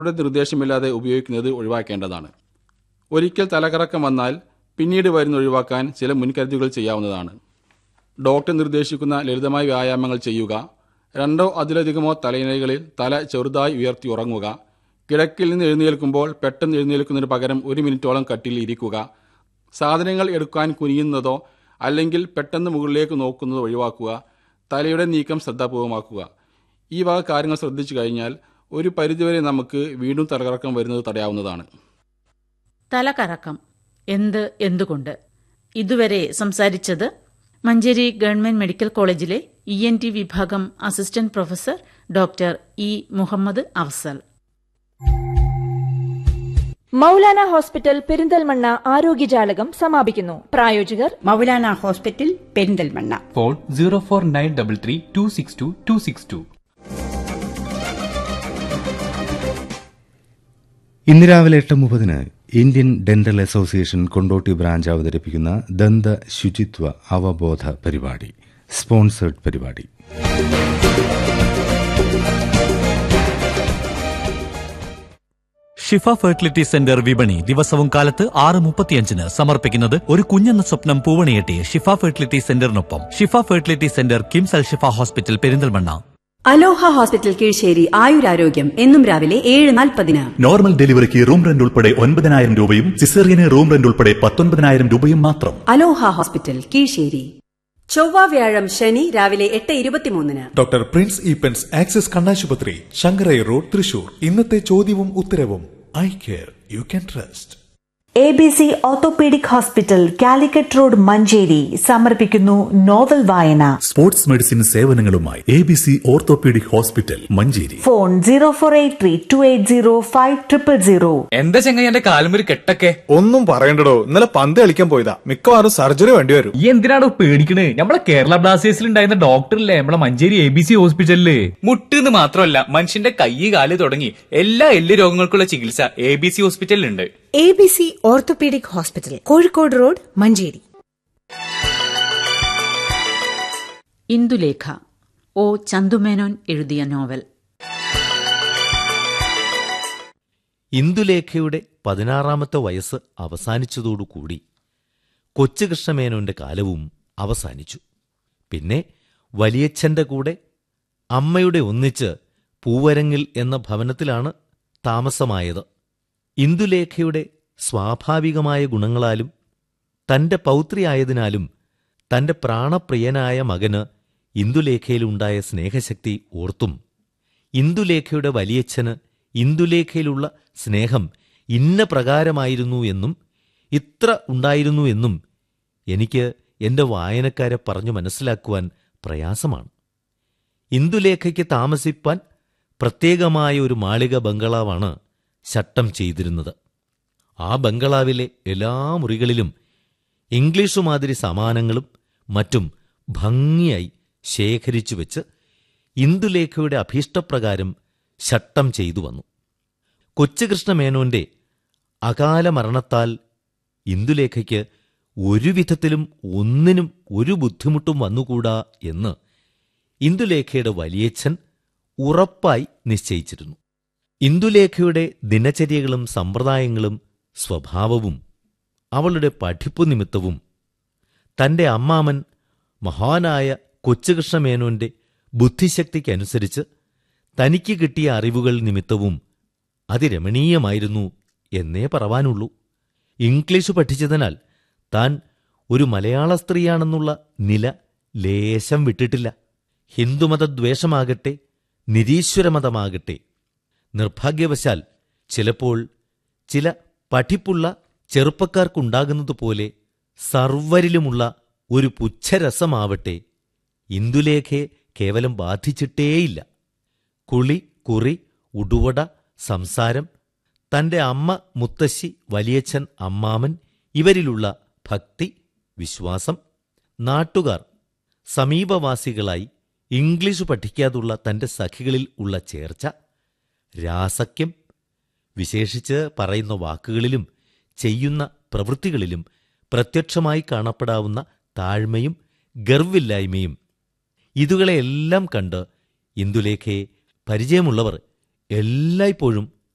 ഡോക്ടറുടെ നിർദ്ദേശമില്ലാതെ ഉപയോഗിക്കുന്നത് ഒഴിവാക്കേണ്ടതാണ് ഒരിക്കൽ തലകറക്കം വന്നാൽ പിന്നീട് വരുന്ന ഒഴിവാക്കാൻ ചില മുൻകരുതലുകൾ ചെയ്യാവുന്നതാണ് ഡോക്ടർ നിർദ്ദേശിക്കുന്ന ലളിതമായ വ്യായാമങ്ങൾ ചെയ്യുക രണ്ടോ അതിലധികമോ തലയിണകളിൽ തല ചെറുതായി ഉയർത്തി ഉറങ്ങുക കിടക്കിൽ നിന്ന് എഴുന്നേൽക്കുമ്പോൾ പെട്ടെന്ന് എഴുന്നേൽക്കുന്നതിന് പകരം ഒരു മിനിറ്റോളം കട്ടിൽ ഇരിക്കുക സാധനങ്ങൾ എടുക്കാൻ കുനിയുന്നതോ അല്ലെങ്കിൽ പെട്ടെന്ന് മുകളിലേക്ക് നോക്കുന്നതോ ഒഴിവാക്കുക തലയുടെ നീക്കം ശ്രദ്ധാപൂർവമാക്കുക ഈ വക കാര്യങ്ങൾ ശ്രദ്ധിച്ചു കഴിഞ്ഞാൽ ഒരു പരിധിവരെ നമുക്ക് വീണ്ടും തലകറക്കം വരുന്നത് തടയാവുന്നതാണ് തലകറക്കം എന്ത് എന്തുകൊണ്ട് ഇതുവരെ സംസാരിച്ചത് മഞ്ചേരി ഗവൺമെന്റ് മെഡിക്കൽ കോളേജിലെ ഇ എൻ ടി വിഭാഗം assistant professor doctor E Muhammad Afzal Maulana hospital Perinthalmanna Arogyajalakam സമാപിക്കുന്നു പ്രായോജകർ Maulana hospital Perinthalmanna phone zero four nine double three two six two two six two ഇന്ന് രാവിലെ എട്ട് മുപ്പതിന് Indian dental association Kondotty branch അവതരിപ്പിക്കുന്ന ദന്ത ശുചിത്വ അവബോധ പരിപാടി സ്പോൺസേഡ് പരിപാടി ഷിഫ ഫെർട്ടിലിറ്റി സെന്റർ വിപണി ദിവസവും കാലത്ത് ആറ് മുപ്പത്തിയഞ്ചിന് സമർപ്പിക്കുന്നത് ഒരു കുഞ്ഞെന്ന സ്വപ്നം പൂവണിയെട്ടി ഷിഫ ഫെർട്ടിലിറ്റി സെന്ററിനൊപ്പം Shifa fertility centre KIMS Al Shifa hospital Perinthalmanna Aloha hospital Keezhisseri ആയുരാരോഗ്യം എന്നും രാവിലെ ഏഴ് നാൽപ്പതിന് നോർമൽ ഡെലിവറിക്ക് റൂം റെന്റ് ഉൾപ്പെടെ ഒൻപതിനായിരം രൂപയും സിസേറിയന് റൂം റെന്റ് ഉൾപ്പെടെ പത്തൊൻപതിനായിരം രൂപയും മാത്രം അലോഹ ഹോസ്പിറ്റൽ കീഴ്ശ്ശേരി ചൊവ്വ വ്യാഴം ശനി രാവിലെ എട്ട് ഇരുപത്തിമൂന്നിന് ഡോക്ടർ പ്രിൻസ് ഈപ്പൻസ് ആക്സിസ് കണ്ണാശുപത്രി ശങ്കരൈ റോഡ് തൃശൂർ ഇന്നത്തെ ചോദ്യവും ഉത്തരവും I care you can trust A B C orthopaedic hospital Calicut road Manjeri സമർപ്പിക്കുന്നു നോവൽ വായന സ്പോർട്സ് മെഡിസിൻ സേവനങ്ങളുമായി A B C orthopaedic hospital Manjeri phone zero four eight three two eight zero five triple zero എന്താ ചെങ്ങ എന്റെ കാലുമൊരു കെട്ടൊക്കെ ഒന്നും പറയണ്ടടോ ഇന്നലെ പന്ത് കളിക്കാൻ പോയതാ മിക്കവാറും സർജറി വേണ്ടി വരും ഈ എന്തിനാണോ പേടിക്കണേ നമ്മളെ കേരള ബ്ലാസ്റ്റേഴ്സിൽ ഉണ്ടായിരുന്ന ഡോക്ടറില്ലേ നമ്മളെ മഞ്ചേരി എ ബി സി ഹോസ്പിറ്റലില് മുട്ടെന്ന് മാത്രമല്ല മനുഷ്യന്റെ കൈ കാല് തുടങ്ങി എല്ലാ എല്ല് രോഗങ്ങൾക്കുള്ള ചികിത്സ എ ബി സി ഹോസ്പിറ്റലിലുണ്ട് A B C orthopaedic hospital Kozhikode road Manjeri Indulekha O Chandu Menon എഴുതിയ നോവൽ ഇന്ദുലേഖയുടെ പതിനാറാമത്തെ വയസ്സ് അവസാനിച്ചതോടുകൂടി കൊച്ചുകൃഷ്ണമേനോന്റെ കാലവും അവസാനിച്ചു പിന്നെ വലിയച്ഛന്റെ കൂടെ അമ്മയുടെ ഒന്നിച്ച് പൂവരങ്ങിൽ എന്ന ഭവനത്തിലാണ് താമസമായത് ഇന്ദുലേഖയുടെ സ്വാഭാവികമായ ഗുണങ്ങളാലും തന്റെ പൗത്രിയായതിനാലും തന്റെ പ്രാണപ്രിയനായ മകന് ഇന്ദുലേഖയിലുണ്ടായ സ്നേഹശക്തി ഓർത്തും ഇന്ദുലേഖയുടെ വലിയച്ഛന് ഇന്ദുലേഖയിലുള്ള സ്നേഹം ഇന്ന പ്രകാരമായിരുന്നു എന്നും ഇത്ര ഉണ്ടായിരുന്നു എന്നും എനിക്ക് എന്റെ വായനക്കാരെ പറഞ്ഞു മനസ്സിലാക്കുവാൻ പ്രയാസമാണ് ഇന്ദുലേഖയ്ക്ക് താമസിപ്പാൻ പ്രത്യേകമായ ഒരു മാളിക ബംഗളാവാണ് ശട്ടം ചെയ്തിരുന്നത് ആ ബംഗളാവിലെ എല്ലാ മുറികളിലും ഇംഗ്ലീഷു മാതിരി സമാനങ്ങളും മറ്റും ഭംഗിയായി ശേഖരിച്ചു വെച്ച് ഇന്ദുലേഖയുടെ അഭീഷ്ടപ്രകാരം ശട്ടം ചെയ്തു വന്നു കൊച്ചുകൃഷ്ണമേനോന്റെ അകാല മരണത്താൽ ഇന്ദുലേഖയ്ക്ക് ഒരു വിധത്തിലും ഒന്നിനും ഒരു ബുദ്ധിമുട്ടും വന്നുകൂടാ എന്ന് ഇന്ദുലേഖയുടെ വലിയച്ഛൻ ഉറപ്പായി നിശ്ചയിച്ചിരുന്നു ഇന്ദുലേഖയുടെ ദിനചര്യകളും സമ്പ്രദായങ്ങളും സ്വഭാവവും അവളുടെ പഠിപ്പു നിമിത്തവും തന്റെ അമ്മാമൻ മഹാനായ കൊച്ചുകൃഷ്ണമേനോന്റെ ബുദ്ധിശക്തിക്കനുസരിച്ച് തനിക്ക് കിട്ടിയ അറിവുകൾ നിമിത്തവും അതിരമണീയമായിരുന്നു എന്നേ പറവാനുള്ളൂ ഇംഗ്ലീഷ് പഠിച്ചതിനാൽ താൻ ഒരു മലയാള സ്ത്രീയാണെന്നുള്ള നില ലേശം വിട്ടിട്ടില്ല ഹിന്ദുമതദ്വേഷമാകട്ടെ നിരീശ്വരമതമാകട്ടെ നിർഭാഗ്യവശാൽ ചിലപ്പോൾ ചില പഠിപ്പുള്ള ചെറുപ്പക്കാർക്കുണ്ടാകുന്നതുപോലെ സർവരിലുമുള്ള ഒരു പുച്ഛരസമാവട്ടെ ഇന്ദുലേഖയെ കേവലം ബാധിച്ചിട്ടേയില്ല കുളി കുറി ഉടുവട സംസാരം തന്റെ അമ്മ മുത്തശ്ശി വലിയച്ഛൻ അമ്മാമൻ ഇവരിലുള്ള ഭക്തി വിശ്വാസം നാട്ടുകാർ സമീപവാസികളായി ഇംഗ്ലീഷ് പഠിക്കാതുള്ള തന്റെ സഖികളിൽ ഉള്ള ചേർച്ച രാസക്യം വിശേഷിച്ച് പറയുന്ന വാക്കുകളിലും ചെയ്യുന്ന പ്രവൃത്തികളിലും പ്രത്യക്ഷമായി കാണപ്പെടാവുന്ന താഴ്മയും ഗർവില്ലായ്മയും ഇതുകളെയെല്ലാം കണ്ട് ഇന്ദുലേഖയെ പരിചയമുള്ളവർ എല്ലായ്പ്പോഴും